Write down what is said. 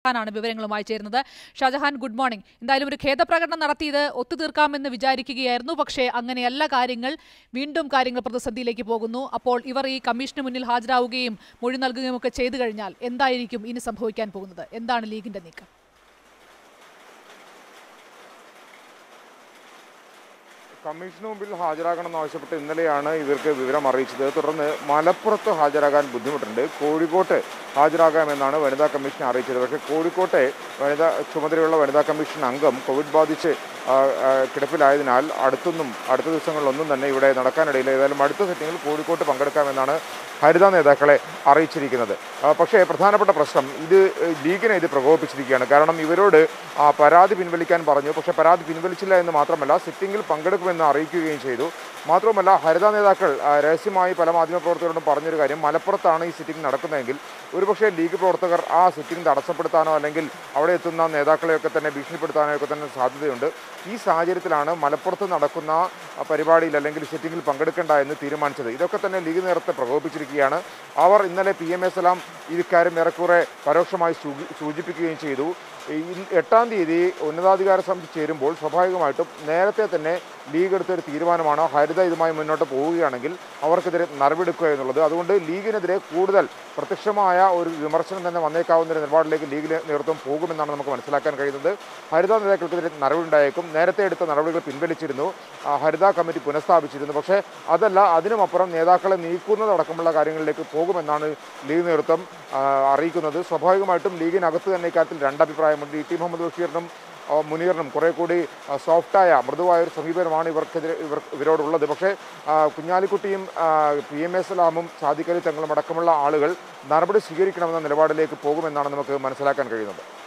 ഷാജഹാനാണ് വിവരങ്ങളുമായി ചേരുന്നത് Shah Jahan good morning എന്തായാലും ഒരു ഖേദപ്രകടനം നടത്തിയത് ഒത്തുതീർക്കാമെന്ന് വിചാരിക്കുകയായിരുന്നു പക്ഷേ അങ്ങനെയല്ല കാര്യങ്ങൾ വീണ്ടും കാര്യങ്ങൾ പ്രതിസന്ധിയിലേക്ക് പോകുന്നു അപ്പോൾ ഇവർ ഈ കമ്മീഷന് മുന്നിൽ ഹാജരാവുകയും മൊഴി നൽകുകയും ഒക്കെ ചെയ്തു കഴിഞ്ഞാൽ എന്തായിരിക്കും ഇനി സംഭവിക്കാൻ പോകുന്നത് എന്താണ് ലീഗിന്റെ നീക്കം കമ്മീഷന് മുമ്പിൽ ഹാജരാകണമെന്ന് ആവശ്യപ്പെട്ട് ഇന്നലെയാണ് ഇവർക്ക് വിവരം അറിയിച്ചത് തുടർന്ന് മലപ്പുറത്ത് ഹാജരാകാൻ ബുദ്ധിമുട്ടുണ്ട് കോഴിക്കോട്ട് ഹാജരാകാമെന്നാണ് വനിതാ കമ്മീഷൻ അറിയിച്ചത് പക്ഷേ കോഴിക്കോട്ടെ വനിതാ ചുമതലയുള്ള വനിതാ കമ്മീഷൻ അംഗം കോവിഡ് ബാധിച്ച് ആ, ആ, കിടപ്പിലായതിനാൽ അടുത്തൊന്നും അടുത്ത ദിവസങ്ങളിലൊന്നും തന്നെ ഇവിടെ നടക്കാനിടയില്ല ഏതായാലും അടുത്ത സെറ്റിങ്ങിൽ കോഴിക്കോട്ട് പങ്കെടുക്കാമെന്നാണ് ഹരിത നേതാക്കളെ അറിയിച്ചിരിക്കുന്നത് ആ, പക്ഷേ പ്രധാനപ്പെട്ട പ്രശ്നം ഇത് ഏഹ്, ലീഗിനെ ഇത് പ്രകോപിപ്പിച്ചിരിക്കുകയാണ് കാരണം ഇവരോട് ആ പരാതി പിൻവലിക്കാൻ പറഞ്ഞു പക്ഷേ പരാതി പിൻവലിച്ചില്ല എന്ന് മാത്രമല്ല സിറ്റിംഗിൽ പങ്കെടുക്കുമെന്ന് അറിയിക്കുകയും ചെയ്തു മാത്രമല്ല ഹരിത നേതാക്കൾ ആ, രഹസ്യമായി പല മാധ്യമപ്രവർത്തകരോടും പറഞ്ഞൊരു കാര്യം മലപ്പുറത്താണ് ഈ സിറ്റിംഗ് നടക്കുന്നതെങ്കിൽ ഒരുപക്ഷേ ലീഗ് പ്രവർത്തകർ ആ സിറ്റിംഗ് തടസ്സപ്പെടുത്താനോ അല്ലെങ്കിൽ അവിടെ എത്തുന്ന നേതാക്കളെയൊക്കെ തന്നെ ഭീഷണിപ്പെടുത്താനോ ഒക്കെ തന്നെ സാധ്യതയുണ്ട് ഈ സാഹചര്യത്തിലാണ് മലപ്പുറത്ത് നടക്കുന്ന ആ, പരിപാടിയിൽ അല്ലെങ്കിൽ സിറ്റിംഗിൽ പങ്കെടുക്കേണ്ട എന്ന് തീരുമാനിച്ചത് ഇതൊക്കെ തന്നെ ലീഗ് നേതൃത്വത്തെ പ്രകോപിപ്പിച്ചിരിക്കുകയാണ് അവർ ഇന്നലെ പി എം എസ് എല്ലാം ഇക്കാര്യം ഏറെക്കുറെ പരോക്ഷമായി സൂചി- സൂചിപ്പിക്കുകയും ചെയ്തു ഈ എട്ടാം തീയതി ഉന്നതാധികാര സമിതി ചേരുമ്പോൾ സ്വാഭാവികമായിട്ടും നേരത്തെ തന്നെ ലീഗ് എടുത്തൊരു തീരുമാനമാണ് ഹരിത ഇതുമായി മുന്നോട്ട് പോവുകയാണെങ്കിൽ അവർക്കെതിരെ നടപടിയെടുക്കുക എന്നുള്ളത് അതുകൊണ്ട് ലീഗിനെതിരെ കൂടുതൽ പ്രത്യക്ഷമായ ഒരു വിമർശനം തന്നെ വന്നേക്കാവുന്ന ഒരു നിലപാടിലേക്ക് ലീഗ് നേതൃത്വം പോകുമെന്നാണ് നമുക്ക് മനസ്സിലാക്കാൻ കഴിയുന്നത് ഹരിത നേതാക്കൾക്കെതിരെ നടപടി ഉണ്ടായേക്കും നേരത്തെ എടുത്ത നടപടികൾ പിൻവലിച്ചിരുന്നു ആ, ഹരിത കമ്മിറ്റി പുനഃസ്ഥാപിച്ചിരുന്നു പക്ഷേ അതല്ല അതിനുമപ്പുറം നേതാക്കളെ നീക്കുന്നതടക്കമുള്ള കാര്യങ്ങളിലേക്ക് പോകുമെന്നാണ് ലീഗ് നേതൃത്വം ആ, അറിയിക്കുന്നത് സ്വാഭാവികമായിട്ടും ലീഗിനകത്ത് തന്നെ ഇക്കാര്യത്തിൽ രണ്ടഭിപ്രായമുണ്ട് ഇ ടി മുഹമ്മദ് ബഷീറിനും ആ, മുനീറിനും കുറെ കൂടി ആ, സോഫ്റ്റായ മൃദുവായ ഒരു സമീപനമാണ് ഇവർക്കെതിരെ ഇവർ ഇവരോടുള്ളത് പക്ഷേ ആ, കുഞ്ഞാലിക്കുട്ടിയും ആ, പി എം എസ് ലാമും സാദിഖലി തങ്ങളും അടക്കമുള്ള ആളുകൾ നടപടി സ്വീകരിക്കണമെന്ന നിലപാടിലേക്ക് പോകുമെന്നാണ് നമുക്ക് മനസ്സിലാക്കാൻ കഴിയുന്നത്